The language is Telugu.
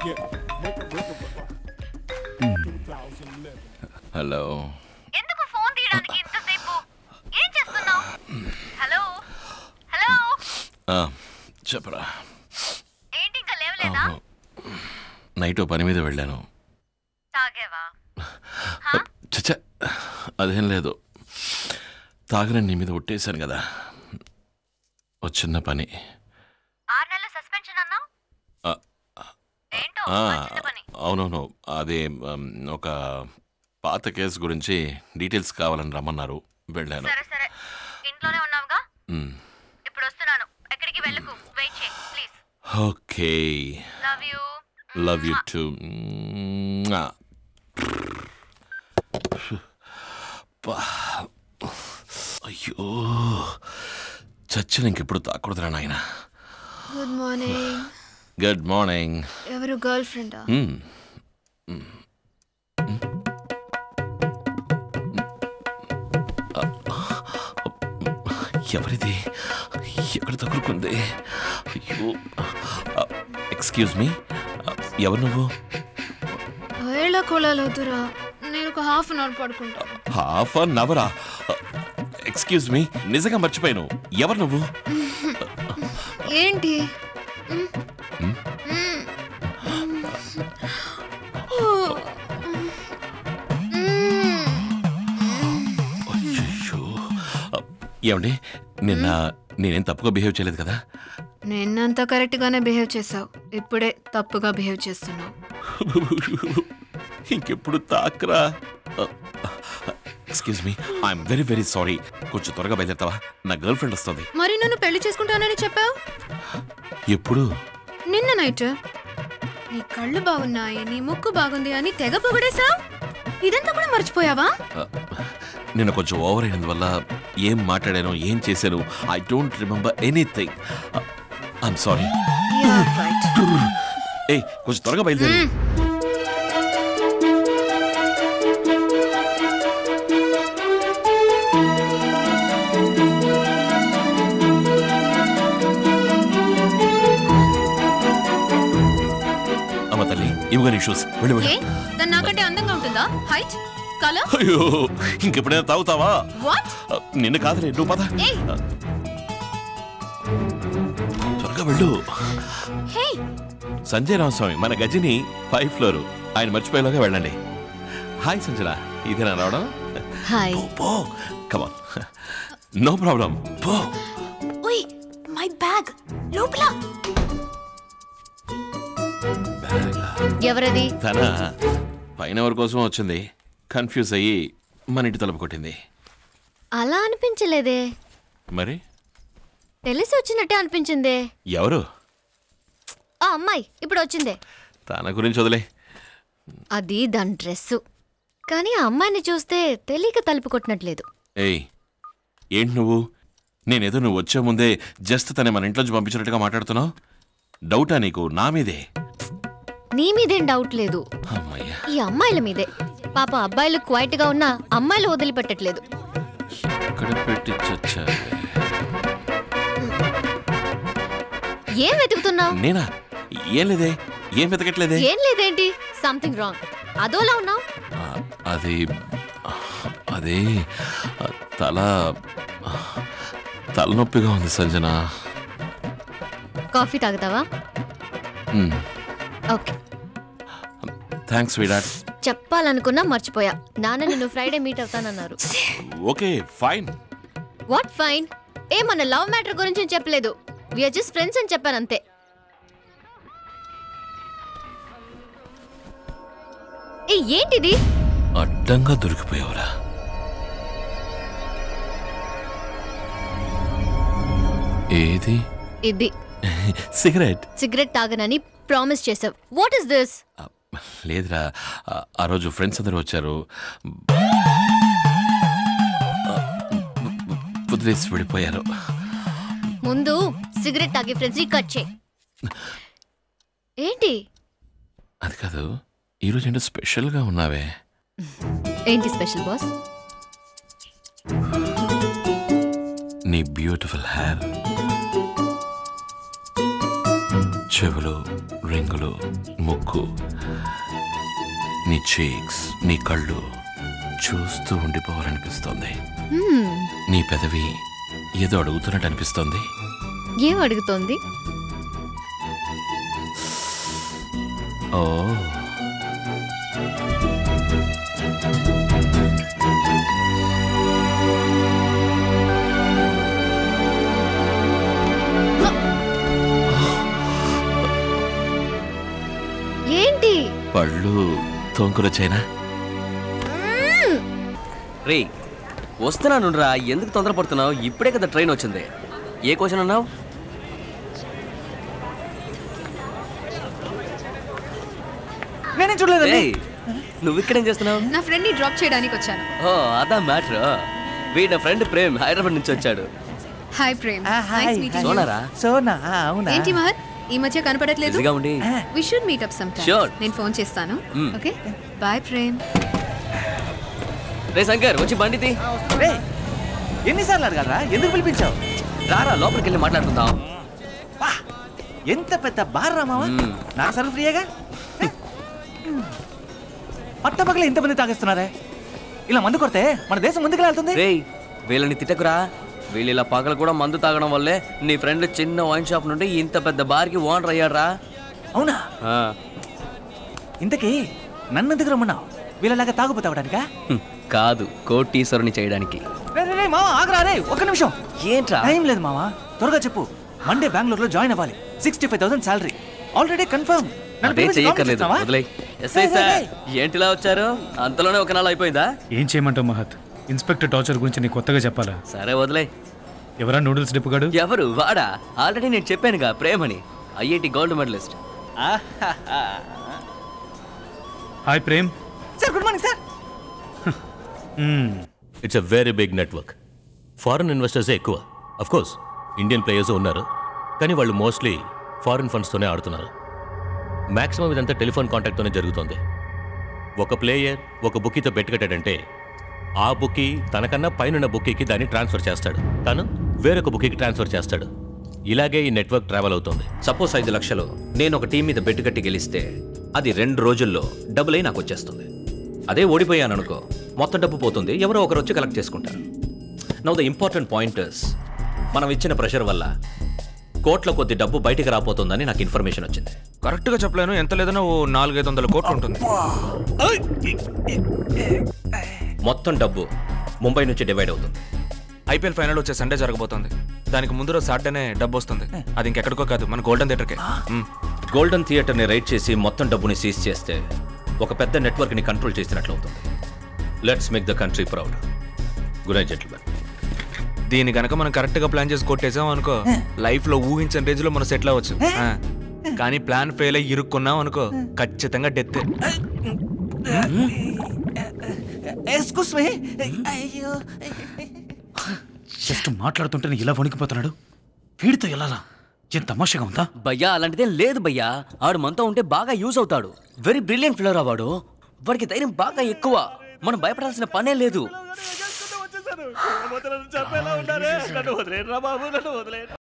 హలో ఎందుకు ఫోన్ తీయడానికి ఇంతసేపు ఏం చేస్తున్నావు హలో హలో ఆ, చెప్పరా ఏంటి ఇంకా లేవలేదా నైట్ ఓ పని మీద వెళ్ళాను తాగేవా చచ్చ అదేం లేదు తాగనని నీ మీద ఒట్టేశాను కదా ఓ చిన్న పని ఆరు నెలల సస్పెన్షన్ అన్నావు ఆ, ఏంటో ఆ, ఆ చిన్న పని అవునవును అదే ఉమ్, ఒక పాత కేసు గురించి డీటెయిల్స్ కావాలని రమ్మన్నారు వెళ్ళాను సరే సరే ఇంట్లోనే ఉన్నావుగా ఉమ్, ఇప్పుడు వస్తున్నాను ఎక్కడికి వెళ్ళకు వెయిట్ చేయి please okay love you love you too అయ్యో చచ్చిన ఇంకెప్పుడు తాకూడదురా నాయన గుడ్ మార్నింగ్ గుడ్ మార్నింగ్ ఎవరు గర్ల్ ఫ్రెండా ఎవరిది ఎక్కడ తగులుకుంది అయ్యో ఎక్స్క్యూజ్ మీ ఎవరు నువ్వు వేళ కోళాలు వద్దురా నేను ఒక హాఫ్ అన్ అవర్ పడుకుంటా హాఫ్ అన్ అవరా ఎక్స్క్యూజ్ మీ నిజంగా మర్చిపోయాను ఎవరు నువ్వు ఏంటి అయ్యో ఏమండి నిన్న నేనేం తప్పుగా బిహేవ్ చేయలేదు కదా నిన్నంత కరెక్ట్ గానే బిహేవ్ చేసావు ఇప్పుడే తప్పుగా బిహేవ్ చేస్తున్నావు ఇంకెప్పుడు తాకరా excuse me I'm very very sorry కొంచెం త్వరగా బయలుదేరుతావా నా గర్ల్ ఫ్రెండ్ వస్తుంది మరి నన్ను పెళ్లి చేసుకుంటానని చెప్పావు ఎప్పుడు నిన్న నైట్ నీ కళ్ళు బాగున్నాయి నీ ముక్కు బాగుంది అని తెగ పొగడేశావు ఇదంతా కూడా మర్చిపోయావా నిన్న కొంచెం ఓవర్ అయినందువల్ల ఏం మాట్లాడానో ఏం చేశాను I don't remember anything I'm sorry ఏ కొంచెం త్వరగా బయలుదేరు అమ్మ తల్లి ఇవిగా నీ షూస్ వెళ్ళి ఏ వెళ్ళి దాన్ని నాకంటే అందంగా ఉంటుందా హైట్ కలర్ అయ్యో ఇంకెప్పుడైనా తాగుతావా వాట్ నిన్ను కాదులే నువ్వు పద ఏయ్ త్వరగా వెళ్ళు హే సంజయ్ రామస్వామి మన గజిని ఫైవ్ ఫ్లోర్ ఆయన మర్చిపోయేలాగా వెళ్ళండి హాయ్ సంజన ఇదేనా రావడం హాయ్ పో కమాన్ నో ప్రాబ్లం పో ఓయ్ మై బ్యాగ్ లోపల ఎవరది తన పైన ఎవరి కోసం వచ్చింది కన్ఫ్యూజ్ అయ్యి మన ఇంటి తలుపు కొట్టింది అలా అనిపించలేదే మరి తెలిసి వచ్చినట్టే అనిపించిందే ఎవరు ఆ అమ్మాయి ఇప్పుడు వచ్చిందే తన గురించి వదిలే అది దాని డ్రెస్సు కానీ ఆ అమ్మాయిని చూస్తే తెలియక తలుపు కొట్టినట్లేదు ఏయ్ ఏంటి నువ్వు నేనేదో నువ్వు వచ్చే ముందే జస్ట్ తనే మన ఇంట్లోంచి పంపించినట్టుగా మాట్లాడుతున్నావు డౌటా నీకు నా మీదే నీ మీదేం డౌట్ లేదు అమ్మయ్యా ఈ అమ్మాయిల మీదే పాప అబ్బాయిలు క్వైట్ గా ఉన్నా అమ్మాయిలు వదిలిపెట్టట్లేదు ఎక్కడ పెట్టి చచ్చావే ఏం వెతుకుతున్నావు నేనా ఏం లేదే ఏం వెతకట్లేదే ఏం లేదేంటి సంథింగ్ రాంగ్ అదోలా ఉన్నావు ఆ, అది అది ఆ, తల తలనొప్పిగా ఉంది సంజన కాఫీ తాగుతావా ఓకే థ్యాంక్స్ వీడాట్ చెప్పాలనుకున్నా మర్చిపోయా నాన్న నిన్ను ఫ్రైడే మీట్ అవుతానన్నారు ఓకే ఫైన్ వాట్ ఫైన్ ఏ మన లవ్ మ్యాటర్ గురించి చెప్పలేదు విఆర్ జస్ట్ ఫ్రెండ్స్ అని చెప్పాను అంతే ఏ ఏంటిది అడ్డంగా దొరికిపోయావురా ఏది ఇది సిగరెట్ సిగరెట్ తాగనని ప్రామిస్ చేసావు వాట్ ఇస్ దిస్ ఆ, లేదురా ఆ, ఆ రోజు ఫ్రెండ్స్ అందరూ వచ్చారు ఆ, వదిలేసి వెళ్ళిపోయారు ముందు సిగరెట్ తాగే ఫ్రెండ్స్ ని కట్ చేయి ఏంటి అది కాదు ఈరోజు ఏంటో స్పెషల్గా ఉన్నావే ఏంటి స్పెషల్ బాస్ నీ బ్యూటిఫుల్ హెయిర్ చెవులు రింగులు ముక్కు నీ చీక్స్ నీ కళ్ళు చూస్తూ ఉండిపోవాలనిపిస్తోంది హ్మ్, నీ పెదవి ఏదో అడుగుతున్నట్టు అనిపిస్తోంది ఏం అడుగుతోంది ఓ ఏంటి పళ్ళు తొంకులొచ్చాయినా రే వస్తున్నాను రా ఎందుకు తొందరపడుతున్నావు ఇప్పుడే కదా ట్రైన్ వచ్చింది ఏ క్వశ్చన్ అన్నావు నేనే చూడలేదండి రేయ్, నువ్వు ఇక్కడేం చేస్తున్నావు నా ఫ్రెండ్ ని డ్రాప్ చేయడానికి వచ్చాను ఓ అదా మ్యాటర్ వీడి నా ఫ్రెండ్ ప్రేమ్ హైదరాబాద్ నుంచి వచ్చాడు హాయ్ ప్రేమ్ ఆ, హాయ్, నైస్ మీటింగ్ సోనారా సోనా ఆ, అవునా ఏంటి మహత్ ఈ మధ్య కనపడట్లేదు బిజీగా ఉండి we should meet up some Sure. నేను ఫోన్ చేస్తాను Hmm. ఓకే బాయ్ ప్రేమ్ రే శంకర్ వచ్చి బండిది రే ఎన్నిసార్లు అడగాలరా ఎందుకు పిలిపించావు రారా లోపలికి వెళ్ళి మాట్లాడుకుందాం వా, ఎంత పెద్ద బార్ రా మావా మ్మ్. నాకు సరుకు ఫ్రీయేగా పట్టపగల ఇంతమంది తాగేస్తున్నారే ఇలా మందు కొడితే మన దేశం ముందుకు వెళ్తుంది రేయ్ వీళ్ళని తిట్టకురా వీళ్ళు ఇలా పగలు కూడా మందు తాగడం వల్లే నీ ఫ్రెండ్ చిన్న వైన్ షాప్ నుండి ఇంత పెద్ద బార్కి ఓనర్ అయ్యాడ్రా అవునా ఆ, ఇంతకీ నన్ను ఎందుకు రమ్మన్నావు వీళ్ళలాగా తాగుపోతావడానికా హ్మ్, కాదు కోటీశ్వరుని చేయడానికి రే రే రే మావా ఆగరా రే ఒక్క నిమిషం ఏంట్రా టైం లేదు మావా త్వరగా చెప్పు మండే బెంగళూరులో జాయిన్ అవ్వాలి sixty five thousand salary already confirm అదే చెయ్యక్కర్లేదు వదిలే ఎస్ఐ సార్ ఏంటిలా వచ్చారు అంతలోనే ఒక నెల అయిపోయిందా ఏం చేయమంటావు మహత్ ఇన్స్పెక్టర్ టార్చర్ గురించి నీకు కొత్తగా చెప్పాలా సరే వదిలే ఎవరా నూడిల్స్ డిప్పుగాడు ఎవరు వాడా ఆల్రెడీ నేను చెప్పానుగా ప్రేమని IIT gold medalist hi Prem sir good morning sir hmm. It's a very big network foreign ఇన్వెస్టర్సే ఎక్కువ అఫ్ కోర్స్ ఇండియన్ ప్లేయర్స్ ఉన్నారు కానీ వాళ్ళు మోస్ట్లీ ఫారిన్ ఫండ్స్తోనే ఆడుతున్నారు మ్యాక్సిమం ఇదంతా టెలిఫోన్ కాంటాక్ట్తోనే జరుగుతుంది ఒక ప్లేయర్ ఒక బుక్కీతో బెట్ కట్టాడంటే ఆ బుక్కీ తనకన్నా పైనున్న బుక్కీకి దాన్ని ట్రాన్స్ఫర్ చేస్తాడు తను వేరొక బుక్కీకి ట్రాన్స్ఫర్ చేస్తాడు ఇలాగే ఈ నెట్వర్క్ ట్రావెల్ అవుతుంది సపోజ్ ఐదు లక్షలు నేను ఒక టీం మీద బెట్టు కట్టి గెలిస్తే అది రెండు రోజుల్లో డబ్బులై నాకు వచ్చేస్తుంది అదే ఓడిపోయాను అనుకో మొత్తం డబ్బు పోతుంది ఎవరో ఒకరు వచ్చి కలెక్ట్ చేసుకుంటారు నౌ ద ఇంపార్టెంట్ పాయింటర్స్ మనం ఇచ్చిన ప్రెషర్ వల్ల కోట్ల కొద్ది డబ్బు బయటికి రాబోతుందని నాకు ఇన్ఫర్మేషన్ వచ్చింది కరెక్ట్ గా చెప్పలేను ఎంత లేదన్నా ఓ నాలుగైదు వందల కోట్లు ఉంటుంది మొత్తం డబ్బు ముంబై నుంచి డివైడ్ అవుతుంది ఐపీఎల్ ఫైనల్ వచ్చే సండే జరగబోతోంది దానికి ముందు రోజు సాటర్డేనే డబ్బు వస్తుంది అది ఇంకెక్కడికో కాదు మన గోల్డెన్ థియేటర్కే మ్. గోల్డెన్ థియేటర్ని రైడ్ చేసి మొత్తం డబ్బుని సీజ్ చేస్తే ఒక పెద్ద నెట్వర్క్ని కంట్రోల్ చేసినట్లు అవుతుంది let's make the country proud good night gentlemen దీని గనక మనం కరెక్ట్ గా ప్లాన్ చేసి కొట్టేసాం అనుకో లైఫ్ లో ఊహించిన రేంజ్ లో మనం సెటిల్ అవ్వచ్చు ఆ. కానీ ప్లాన్ ఫెయిల్ అయ్యి ఇరుక్కున్నాం అనుకో ఖచ్చితంగా డెత్ ఎక్స్క్యూస్ మీ అయ్యో జస్ట్ మాట్లాడుతుంటే ఇలా వణికిపోతున్నాడు వీడితో ఎలా ఏం తమాషగా ఉందా భయ్యా అలాంటిదేం లేదు భయ్యా ఆడు మనతో ఉంటే బాగా యూజ్ అవుతాడు వెరీ బ్రిలియంట్ ఫిలర్ వాడు వాడికి ధైర్యం బాగా ఎక్కువ మనం భయపడాల్సిన పనే లేదు